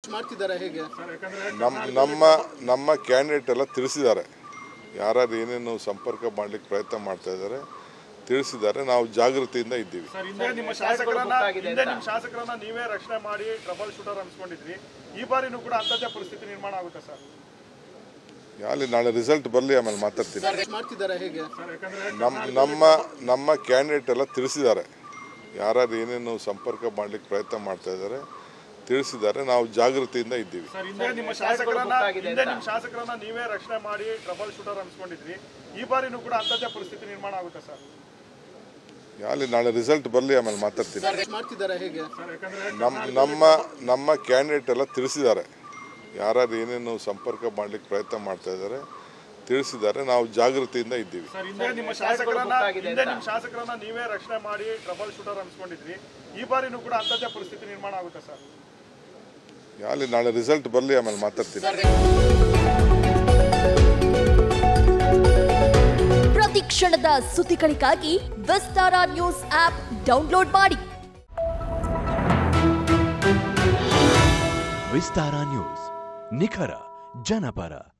ಮಾಡ್ತಿದ್ದಾರೆ ಹೇಗೆ ನಮ್ಮ ನಮ್ಮ ನಮ್ಮ ಕ್ಯಾಂಡಿಡೇಟ್ ಎಲ್ಲ ತಿಳಿಸಿದ್ದಾರೆ ಯಾರ್ಯಾರು ಏನೇನು ಸಂಪರ್ಕ ಮಾಡಲಿಕ್ಕೆ ಪ್ರಯತ್ನ ಮಾಡ್ತಾ ಇದ್ದಾರೆ ತಿಳಿಸಿದ್ದಾರೆ ನಾವು ಜಾಗೃತಿಯಿಂದ ಇದ್ದೀವಿ ಸರ್ ಹಿಂದೆ ನಿಮ್ಮ ಶಾಸಕರನ್ನ ಹಿಂದೆ ನಿಮ್ಮ ಶಾಸಕರನ್ನ ನೀವೇ ರಕ್ಷಣೆ ಮಾಡಿ ಟ್ರಬಲ್ ಶೂಟರ್ ಅನ್ಸ್ಕೊಂಡಿದ್ರಿ ಈ ಬಾರಿನೂ ಕೂಡ ಅಂಥದ್ದೇ ಪರಿಸ್ಥಿತಿ ನಿರ್ಮಾಣ ಆಗುತ್ತೆ ಸರ್ ಅಲ್ಲಿ ನಾಳೆ ರಿಸಲ್ಟ್ ಬರಲಿ ಆಮೇಲೆ ಮಾತಾಡ್ತೀನಿ ಮಾಡ್ತಿದ್ದಾರೆ ಹೇಗೆ ಸರ್ ಯಾಕಂದ್ರೆ ನಮ್ಮ ನಮ್ಮ ನಮ್ಮ ಕ್ಯಾಂಡಿಡೇಟ್ ಎಲ್ಲ ತಿಳಿಸಿದ್ದಾರೆ ಯಾರ್ಯಾರು ಏನೇನು ಸಂಪರ್ಕ ಮಾಡಲಿಕ್ಕೆ ಪ್ರಯತ್ನ ಮಾಡ್ತಾ ಇದ್ದಾರೆ ತಿಳಿಸಿದ್ದಾರೆ ನಾವು ಜಾಗೃತಿಯಿಂದ ಇದ್ದೀವಿ ಸರ್ ಹಿಂದೆ ನಿಮ್ಮ ಶಾಸಕರನ್ನ ಹಿಂದೆ ನಿಮ್ಮ ಶಾಸಕರನ್ನ ನೀವೇ ರಕ್ಷಣೆ ಮಾಡಿ ಟ್ರಬಲ್ ಶೂಟರ್ ಅನ್ಸ್ಕೊಂಡಿದ್ರಿ ಈ ಬಾರಿನೂ ಕೂಡ ಅಂಥದ್ದೇ ಪರಿಸ್ಥಿತಿ ನಿರ್ಮಾಣ ಆಗುತ್ತೆ ಸರ್ ಅಲ್ಲಿ ನಾಳೆ ರಿಸಲ್ಟ್ ಬರಲಿ ಆಮೇಲೆ ಮಾತಾಡ್ತೀನಿ ಮಾಡ್ತಿದ್ದಾರೆ ಹೇಗೆ ಸರ್ ಯಾಕಂದ್ರೆ ನಮ್ಮ ನಮ್ಮ ನಮ್ಮ ಕ್ಯಾಂಡಿಡೇಟ್ ಎಲ್ಲ ತಿಳಿಸಿದ್ದಾರೆ ಯಾರ್ಯಾರು ಏನೇನು ಸಂಪರ್ಕ ಮಾಡಲಿಕ್ಕೆ ಪ್ರಯತ್ನ ಮಾಡ್ತಾ ಇದ್ದಾರೆ ತಿಳಿಸಿದ್ದಾರೆ ನಾವು ಜಾಗೃತಿಯಿಂದ ಇದ್ದೀವಿ ಸರ್ ಹಿಂದೆ ನಿಮ್ಮ ಶಾಸಕರನ್ನ ಹಿಂದೆ ನಿಮ್ಮ ಶಾಸಕರನ್ನ ನೀವೇ ರಕ್ಷಣೆ ಮಾಡಿ ಟ್ರಬಲ್ ಶೂಟರ್ ಅನ್ಸ್ಕೊಂಡಿದ್ರಿ ಈ ಬಾರಿನೂ ಕೂಡ ಅಂಥದ್ದೇ ಪರಿಸ್ಥಿತಿ ನಿರ್ಮಾಣ ಆಗುತ್ತೆ ಸರ್ ಅಲ್ಲಿ ನಾಳೆ ರಿಸಲ್ಟ್ ಬರಲಿ ಆಮೇಲೆ ಮಾತಾಡ್ತೀನಿ ಪ್ರತಿ ಕ್ಷಣದ ಸುದ್ದಿಗಳಿಗಾಗಿ ವಿಸ್ತಾರ ನ್ಯೂಸ್ ಆಪ್ ಡೌನ್ಲೋಡ್ ಮಾಡಿ ವಿಸ್ತಾರ ನ್ಯೂಸ್ ನಿಖರ ಜನಪರ